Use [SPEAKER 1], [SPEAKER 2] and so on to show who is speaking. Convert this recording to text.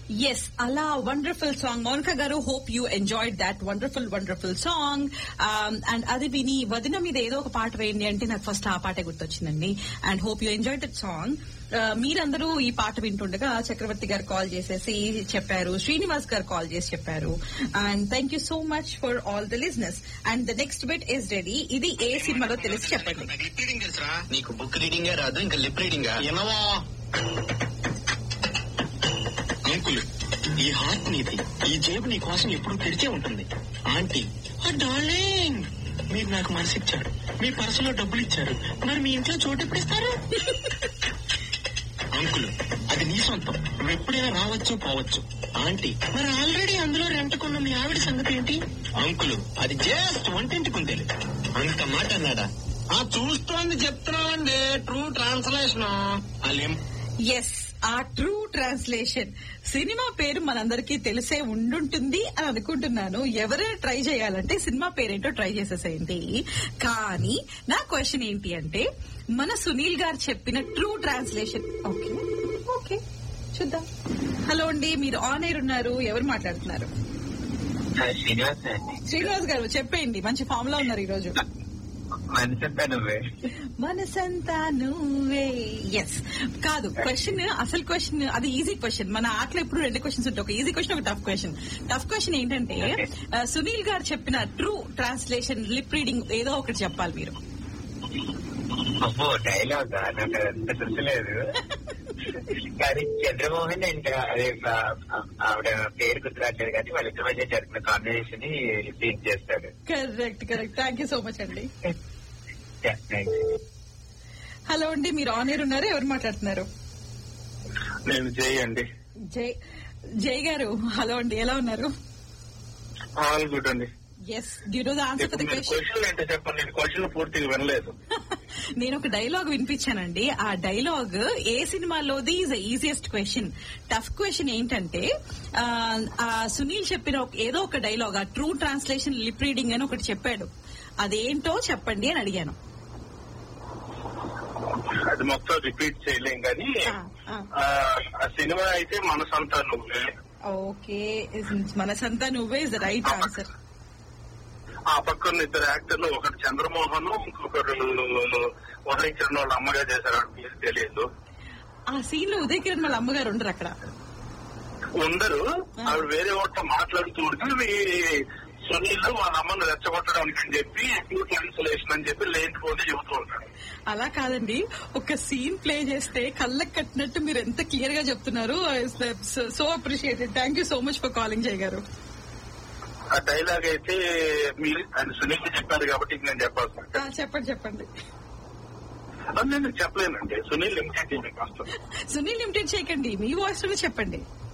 [SPEAKER 1] Yes అలా wonderful song Monika గారు hope you enjoyed that wonderful wonderful song and అది విని వదిన మీద ఏదో ఒక పాట వేయండి అంటే నాకు ఫస్ట్ ఆ పాటే గుర్తొచ్చిందండి and hope you enjoy that song మీరందరూ ఈ పాట వింటుండగా చక్రవర్తి గారు కాల్ చేసేసి చెప్పారు శ్రీనివాస్ గారు కాల్ చేసి చెప్పారు and thank you so much for all the listeners and the next bit is ready ఇది ఏ సినిమాలో తెలిసి చెప్పండి
[SPEAKER 2] లిప్ రీడింగ్ తెలుసురా నీకు బుక్ రీడింగే రాదు ఇంకా లిప్ రీడింగ్ ఏమవా అంకుల్ ఈ హార్ట్ నీది ఈ జేబు నీ కోసం ఎప్పుడు తెరిచే ఉంటుంది ఆంటీ డార్లింగ్ మీరు నాకు మనసు ఇచ్చారు మీ పర్సులో డబ్బులు ఇచ్చారు మరి మీ ఇంట్లో చోటు ఎప్పుడు ఇస్తారు అంకుల్ అది నీ సొంతం నువ్వు ఎప్పుడైనా రావచ్చు పోవచ్చు ఆంటీ మరి ఆల్రెడీ అందులో రెంట్కున్న మీ ఆవిడ సంగతి ఏంటి అంకుల్ అది జస్ట్ వంటింటి కుందేలు అంత మాట అన్నాడా ఆ చూస్తోంది చెప్తున్నామండి ట్రూ ట్రాన్స్లేషన్ అలేం
[SPEAKER 1] ఎస్ ఆ ట్రూ ట్రాన్స్లేషన్ సినిమా పేరు మనందరికీ తెలిసే ఉండుంటుంది అని అనుకుంటున్నాను ఎవరైనా ట్రై చేయాలంటే సినిమా పేరేంటో ట్రై చేసేసేయండి కానీ నా క్వశ్చన్ ఏంటి అంటే మన సునీల్ గారు చెప్పిన ట్రూ ట్రాన్స్లేషన్ ఓకే ఓకే చూద్దాం హలో అండి మీరు ఆన్ ఎయిర్ ఉన్నారు ఎవరు మాట్లాడుతున్నారు
[SPEAKER 3] శ్రీనివాస్ అండి
[SPEAKER 1] శ్రీనివాస్ గారు చెప్పేయండి మంచి ఫామ్ లో ఉన్నారు ఈ రోజు
[SPEAKER 3] మనసంతా నువ్వే
[SPEAKER 1] మనసంతా నువ్వే ఎస్ కాదు క్వశ్చన్ అసలు క్వశ్చన్ అది ఈజీ క్వశ్చన్ మన ఆటలో ఎప్పుడు రెండు క్వశ్చన్స్ ఉంటాయి ఒక ఈజీ క్వశ్చన్ ఒక టఫ్ క్వశ్చన్ టఫ్ క్వశ్చన్ ఏంటంటే ఆ, సునీల్ గారు చెప్పిన ట్రూ ట్రాన్స్లేషన్ లిప్ రీడింగ్ ఏదో ఒకటి చెప్పాలి మీరు
[SPEAKER 3] అబ్బో డైలాగ్ నాకు అంత గుర్తులేదు కానీ చంద్రమోహన్ ఇంకా అదే ఆ- ఆవిడ పేరు గుర్తురాట్లేదు కానీ వాళ్ళిద్దరి మధ్య జరిగిన కాన్వర్సేషన్ ని రిపీట్ చేస్తాడు
[SPEAKER 1] correct correct thank you so much అండి
[SPEAKER 3] థ్యాంక్స్
[SPEAKER 1] హలో అండి మీరు ఆన్ ఎయిర్ ఉన్నారు ఎవరు మాట్లాడుతున్నారు
[SPEAKER 3] నేను చేయండి
[SPEAKER 1] జై జై గారు హలో అండి ఎలా ఉన్నారు
[SPEAKER 3] ఆల్ గుడ్ అండి
[SPEAKER 1] yes due to the answer for the
[SPEAKER 3] మీరు
[SPEAKER 1] క్వశ్చన్
[SPEAKER 3] క్వశ్చన్ ఏంటో చెప్పండి నేను క్వశ్చన్ పూర్తిగా వినలేదు
[SPEAKER 1] నేను ఒక డైలాగ్ వినిపించానండి ఆ డైలాగ్ ఏ సినిమాలోది is easiest question tough question ఏంటంటే ఆ, ఆ సునీల్ చెప్పిన ఒక- ఏదో ఒక డైలాగ్ ఆ ట్రూ ట్రాన్స్లేషన్ లిప్ రీడింగ్ అని ఒకటి చెప్పాడు అదేంటో చెప్పండి అని అడిగాను
[SPEAKER 3] అది మొత్తం రిపీట్ చేయలేం కానీ
[SPEAKER 1] ఆ, ఆ.
[SPEAKER 3] ఆ, ఆ సినిమా అయితే మనసంతా నువ్వే
[SPEAKER 1] ఓకే మనసంతా నువ్వే ఇస్ ద రైట్ ఆన్సర్
[SPEAKER 3] ఆ పక్కన ఇద్దరు యాక్టర్లు ఒకటి చంద్రమోహన్ ఇంకొకరు ఉదయించిన వాళ్ళ అమ్మగా చేశారు ఆవిడ పేరు తెలియదు
[SPEAKER 1] ఆ సీన్ లో ఉదయ్ కిరణ్ వాళ్ళ అమ్మగారు ఉండరు అక్కడ
[SPEAKER 3] ఉండరు ఆవిడ వేరే ఒకటి మాట్లాడుతూ ఉంటే ఈ సునీల్ వాళ్ళ అమ్మను రెచ్చగొట్టడానికి అని చెప్పి ట్రూ ట్రాన్స్లేషన్ అని చెప్పి లేనిపోతే చెబుతూ ఉంటాడు
[SPEAKER 1] అలా కాదండి ఒక సీన్ ప్లే చేస్తే కళ్ళకి కట్టినట్టు మీరు ఎంత క్లియర్ గా చెప్తున్నారు so appreciated thank you so much for calling Jay garu
[SPEAKER 3] ఆ డైలాగ్ అయితే మీరు ఆయన సునీల్ చెప్పారు కాబట్టి ఇంక నేను చెప్పాల్సి ఉంటుంది.
[SPEAKER 1] ఆ, చెప్పండి చెప్పండి
[SPEAKER 3] అది నేను చెప్పలేనండి సునీల్ లిమిటెడ్ కష్టం
[SPEAKER 1] సునీల్ లిమిటెడ్ చేయకండి మీ వాయిస్ లోనే చెప్పండి